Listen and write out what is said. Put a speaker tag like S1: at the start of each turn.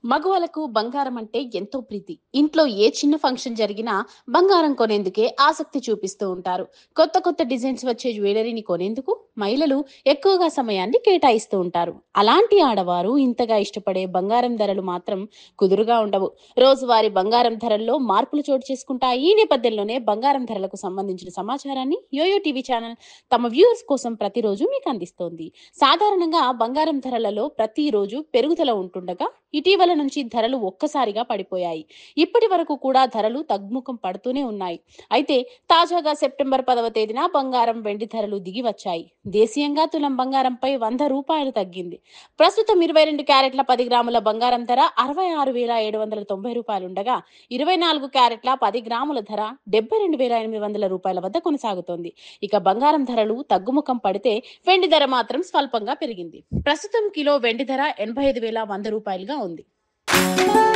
S1: మగవాళ్ళకు బంగారం అంటే ఎంతో ప్రీతి ఇంట్లో ఏ చిన్న ఫంక్షన్ జరిగినా బంగారం కొనేందుకే ఆసక్తి చూపిస్తూ ఉంటారు కొత్త కొత్త డిజైన్స్ వచ్చే జ్యువెలరీని కొనేందుకు మహిళలు ఎక్కువగా సమయాన్ని కేటాయిస్తూ ఉంటారు అలాంటి ఆడవారు ఇంతగా ఇష్టపడే బంగారం ధరలు మాత్రం కుదురుగా ఉండవు రోజువారీ బంగారం ధరల్లో మార్పులు చోటు చేసుకుంటాయి ఈ నేపథ్యంలోనే బంగారం ధరలకు సంబంధించిన సమాచారాన్ని యోయో టీవీ ఛానల్ తమ వ్యూవర్స్ కోసం ప్రతిరోజు మీకు అందిస్తోంది సాధారణంగా బంగారం ధరలలో ప్రతిరోజు పెరుగుదల ఉంటుండగా ఇటీవల నుంచి ధరలు ఒక్కసారిగా పడిపోయాయి ఇప్పటి వరకు కూడా ధరలు తగ్గుముఖం పడుతూనే ఉన్నాయి అయితే తాజాగా సెప్టెంబర్ పదవ తేదీన బంగారం వెండి ధరలు దిగి వచ్చాయి దేశీయంగా తులం బంగారంపై వంద రూపాయలు తగ్గింది ప్రస్తుతం ఇరవై రెండు క్యారెట్ల పది గ్రాముల బంగారం ధర అరవై ఆరు వేల ఏడు వందల తొంభై రూపాయలు ఉండగా ఇరవై నాలుగు క్యారెట్ల పది గ్రాముల ధర డెబ్బై రెండు వేల ఎనిమిది వందల రూపాయల వద్ద కొనసాగుతోంది ఇక బంగారం ధరలు తగ్గుముఖం పడితే వెండి ధర మాత్రం స్వల్పంగా పెరిగింది ప్రస్తుతం కిలో వెండి ధర ఎనభై ఐదు వేల వంద రూపాయలుగా ఉంది